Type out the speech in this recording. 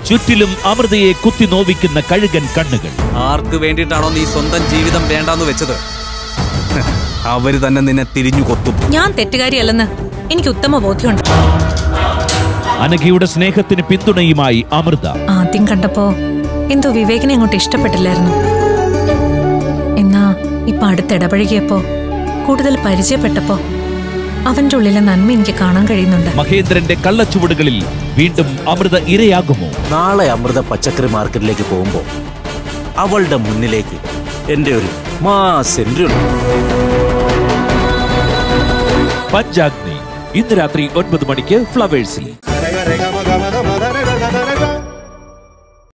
ചുറ്റിലും അമൃതയെ കുത്തി നോവിക്കുന്ന കഴുകൻ കണ്ണുകൾ ആർക്ക് വേണ്ടിയിട്ടാണോ നീ സ്വന്തം ജീവിതം വേണ്ടാന്ന് വെച്ചത് അവര് തന്നെ നിന്നെ തിരിഞ്ഞു കൊത്തും ഞാൻ തെറ്റുകാരിയല്ലെന്ന് എനിക്ക് ഉത്തമ ബോധ്യമുണ്ട് അനഘയുടെ സ്നേഹത്തിന് പിന്തുണയുമായി അമൃത ആദ്യം കണ്ടപ്പോ എന്തോ വിവേകിനെ അങ്ങോട്ട് ഇഷ്ടപ്പെട്ടില്ലായിരുന്നു എന്നാ ഇപ്പൊ അടുത്തിടപഴകിയപ്പോ കൂടുതൽ പരിചയപ്പെട്ടപ്പോ അവന്റെ ഉള്ളിലെ നന്മ എനിക്ക് കാണാൻ കഴിയുന്നുണ്ട് മഹേന്ദ്രന്റെ കള്ളച്ചുവടുകളിൽ വീണ്ടും അമൃത ഇരയാകുമോ നാളെ അമൃത പച്ചക്കറി മാർക്കറ്റിലേക്ക് പോകുമ്പോൾ അവളുടെ മുന്നിലേക്ക് എൻ്റെ ഒരു മാസ് എൻട്രി ഉണ്ട് പഞ്ചാഗ്നി ഇന്ന് രാത്രി ഒൻപത് മണിക്ക് ഫ്ലവേഴ്സിൽ